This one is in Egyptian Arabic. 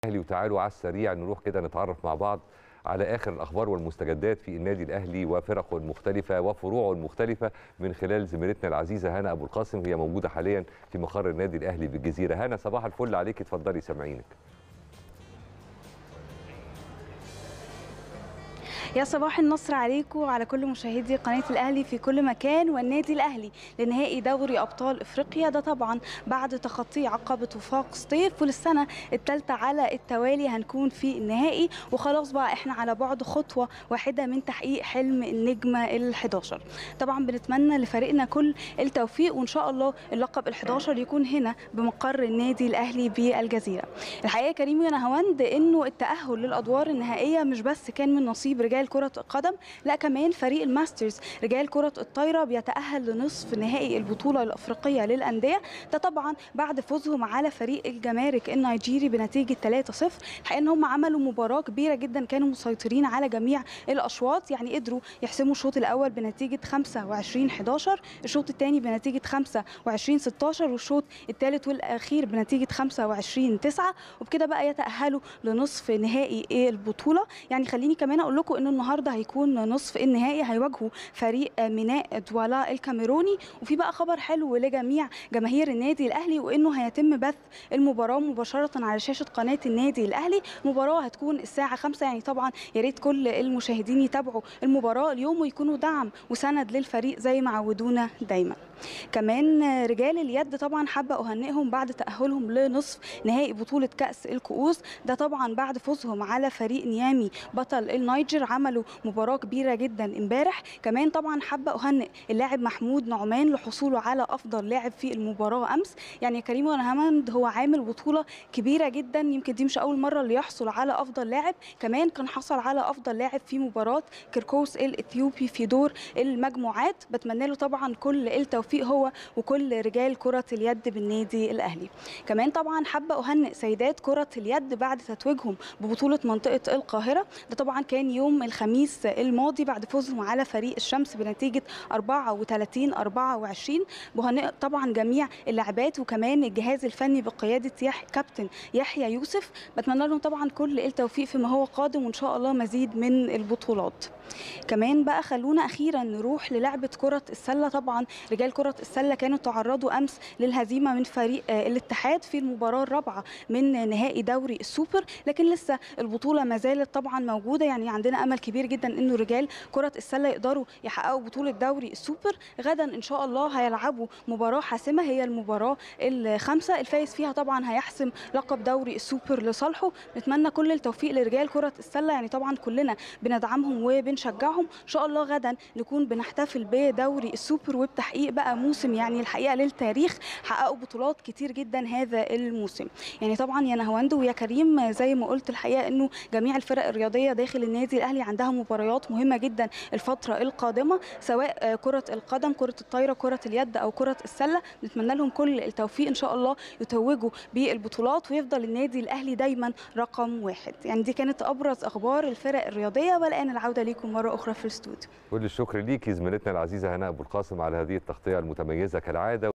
الاهلي وتعالوا على السريع نروح كده نتعرف مع بعض على اخر الاخبار والمستجدات في النادي الاهلي وفرقه المختلفه وفروعه المختلفه من خلال زميلتنا العزيزه هنا ابو القاسم هي موجوده حاليا في مقر النادي الاهلي بالجزيره هنا صباح الفل عليك اتفضلي سامعينك يا صباح النصر عليكم وعلى كل مشاهدي قناة الأهلي في كل مكان والنادي الأهلي لنهائي دوري أبطال إفريقيا ده طبعا بعد تخطي عقبة وفاق سطيف وللسنة الثالثة على التوالي هنكون في النهائي وخلاص بقى احنا على بعد خطوة واحدة من تحقيق حلم النجمة ال11 طبعا بنتمنى لفريقنا كل التوفيق وإن شاء الله اللقب ال11 يكون هنا بمقر النادي الأهلي بالجزيرة الحقيقة كريم يا نهاوند إنه التأهل للأدوار النهائية مش بس كان من نصيب رجال كرة القدم لا كمان فريق الماسترز رجال كرة الطايرة بيتأهل لنصف نهائي البطولة الأفريقية للأندية ده طبعا بعد فوزهم على فريق الجمارك النيجيري بنتيجة 3-0 الحقيقة إن هم عملوا مباراة كبيرة جدا كانوا مسيطرين على جميع الأشواط يعني قدروا يحسموا الشوط الأول بنتيجة 25 11 الشوط الثاني بنتيجة 25 16 والشوط الثالث والأخير بنتيجة 25 9 وبكده بقى يتأهلوا لنصف نهائي البطولة يعني خليني كمان أقول لكم إنه النهارده هيكون نصف النهائي هيواجهوا فريق ميناء دوالا الكاميروني وفي بقى خبر حلو لجميع جماهير النادي الاهلي وانه هيتم بث المباراه مباشره على شاشه قناه النادي الاهلي المباراه هتكون الساعه 5 يعني طبعا يا ريت كل المشاهدين يتابعوا المباراه اليوم ويكونوا دعم وسند للفريق زي ما عودونا دايما كمان رجال اليد طبعا حابه اهنئهم بعد تاهلهم لنصف نهائي بطوله كاس الكؤوس ده طبعا بعد فوزهم على فريق نيامي بطل النيجر عملوا مباراه كبيره جدا امبارح كمان طبعا حابه اهنئ اللاعب محمود نعمان لحصوله على افضل لاعب في المباراه امس يعني كريم ونهمند هو عامل بطوله كبيره جدا يمكن دي مش اول مره اللي يحصل على افضل لاعب كمان كان حصل على افضل لاعب في مباراه كيركوس الاثيوبي في دور المجموعات بتمنى له طبعا كل التوفيق هو وكل رجال كره اليد بالنادي الاهلي كمان طبعا حابه اهنئ سيدات كره اليد بعد تتويجهم ببطوله منطقه القاهره ده طبعا كان يوم الخميس الماضي بعد فوزهم على فريق الشمس بنتيجه 34 24 بهنئ طبعا جميع اللاعبات وكمان الجهاز الفني بقياده يح كابتن يحيى يوسف بتمنى لهم طبعا كل التوفيق فيما هو قادم وان شاء الله مزيد من البطولات كمان بقى خلونا اخيرا نروح للعبه كره السله طبعا رجال كره السله كانوا تعرضوا امس للهزيمه من فريق الاتحاد في المباراه الرابعه من نهائي دوري السوبر لكن لسه البطوله ما زالت طبعا موجوده يعني عندنا امل كبير جدا انه رجال كره السله يقدروا يحققوا بطوله دوري السوبر غدا ان شاء الله هيلعبوا مباراه حاسمه هي المباراه الخامسه الفايز فيها طبعا هيحسم لقب دوري السوبر لصالحه نتمنى كل التوفيق لرجال كره السله يعني طبعا كلنا بندعمهم وبنشجعهم ان شاء الله غدا نكون بنحتفل بدوري السوبر وبتحقيق بقى موسم يعني الحقيقه للتاريخ حققوا بطولات كتير جدا هذا الموسم يعني طبعا يا نهواند ويا كريم زي ما قلت الحقيقه انه جميع الفرق الرياضيه داخل النادي الاهلي عندها مباريات مهمه جدا الفتره القادمه سواء كره القدم كره الطايره كره اليد او كره السله نتمنى لهم كل التوفيق ان شاء الله يتوجوا بالبطولات ويفضل النادي الاهلي دايما رقم واحد يعني دي كانت ابرز اخبار الفرق الرياضيه والان العوده ليكم مره اخرى في الاستوديو كل الشكر ليكي زميلتنا العزيزه هناء ابو القاسم على هذه التغطيه المتميزه كالعاده